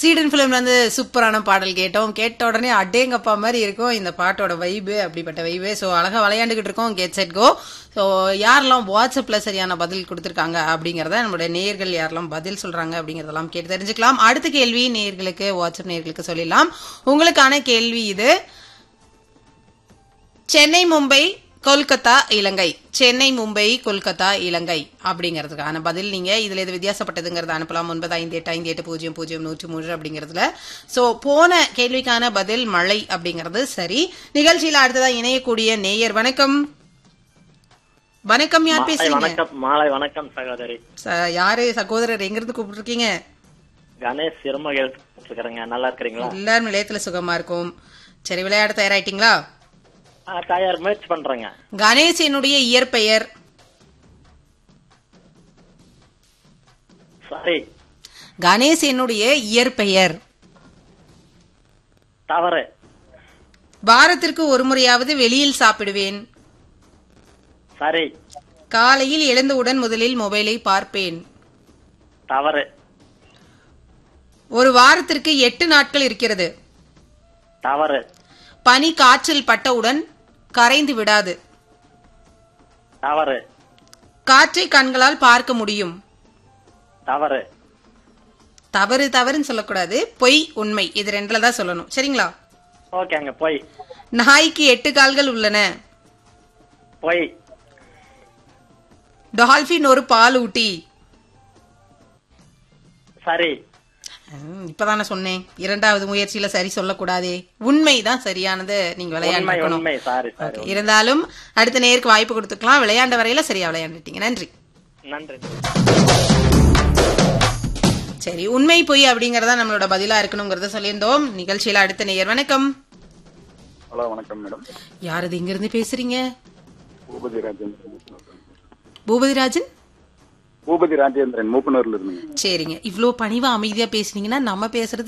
கிரீடன் ஃபிலிம்ல இருந்து சூப்பரான பாடல் கேட்டோம் கேட்ட உடனே அடேங்கப்பா மாதிரி இருக்கும் இந்த பாட்டோட வைபு அப்படிப்பட்ட வைபு ஸோ அழகா விளையாண்டுகிட்டு இருக்கோம் கெட் செட் கோ ஸோ யாரெல்லாம் வாட்ஸ்அப்ல சரியான பதில் கொடுத்துருக்காங்க அப்படிங்கறத நம்மளுடைய நேர்கள் யாரெல்லாம் பதில் சொல்றாங்க அப்படிங்கறதெல்லாம் கேட்டு தெரிஞ்சுக்கலாம் அடுத்த கேள்வி நேர்களுக்கு வாட்ஸ்அப் நேர்களுக்கு சொல்லிடலாம் உங்களுக்கான கேள்வி இது சென்னை மும்பை கொல்கத்தா இலங்கை சென்னை மும்பை கொல்கத்தா இலங்கை அப்படிங்கிறதுக்கான பதில் நீங்க இதுல எது வித்தியாசப்பட்டதுங்கிறத அனுப்பலாம் ஒன்பது ஐந்து எட்டு ஐந்து எட்டு பூஜ்ஜியம் பூஜ்ஜியம் நூற்றி மூன்று அப்படிங்கிறதுல சோ போன கேள்விக்கான பதில் மழை அப்படிங்கிறது சரி நிகழ்ச்சியில அடுத்ததா இணையக்கூடிய நேயர் வணக்கம் வணக்கம் யார் மாலை பேசுறீங்க வணக்கம் மாலை வணக்கம் சகோதரி ச- யாரு சகோதரர் எங்கிருந்து கூப்பிட்டுருக்கீங்க கணேஷ் சிறுமகள் இருக்கிறேங்க நல்லா இருக்கிறீங்களா எல்லாரும் நிலையத்துல சுகமா இருக்கும் சரி விளையாட தயாராயிட்டீங்களா ஆ, தயார் முயற்சி பண்றேங்க கணேஷ் என்னுடைய இயற்பெயர் சரி கணேஷ் என்னுடைய இயற்பெயர் தவறு வாரத்திற்கு ஒரு முறையாவது வெளியில் சாப்பிடுவேன் சரி காலையில் எழுந்தவுடன் முதலில் மொபைலை பார்ப்பேன் தவறு ஒரு வாரத்திற்கு எட்டு நாட்கள் இருக்கிறது தவறு பனி காற்றில் பட்டவுடன் கரைந்து விடாது தவறு காற்றை கண்களால் பார்க்க முடியும் தவறு தவறு தவறுன்னு சொல்லக்கூடாது பொய் உண்மை இது ரெண்டுல தான் சொல்லணும் சரிங்களா ஓகேங்க போய் நாய்க்கு எட்டு கால்கள் உள்ளன போய் டால்பின் ஒரு பாலூட்டி சரி ம், இப்பதானே சொன்னேன் இரண்டாவது முயற்சியில சரி சொல்லக்கூடாதே உண்மைதான் சரியானது நீங்க உண்மை விளையாடணும் உண்மை சாரி சாரி ஓகே, இருந்தாலும் அடுத்த நேருக்கு வாய்ப்பு கொடுத்துக்கலாம் விளையாண்ட வரையில சரியா விளையாண்டுட்டீங்க நன்றி நன்றி சரி உண்மை பொய் அப்படிங்கறதா நம்மளோட பதிலா இருக்கணுங்கிறத சொல்லியிருந்தோம் நிகழ்ச்சியில அடுத்த நேயர் வணக்கம் ஹலோ வணக்கம் மேடம் யார் இது இங்க இருந்து பேசுறீங்க பூபதி ராஜேந்திரன் பூபதிராஜன் பூபதி ராஜேந்திரன் மூப்பனூர்ல இருந்துங்க சரிங்க இவ்ளோ பணிவா அமைதியா பேசுனீங்கன்னா நம்ம பேசுறது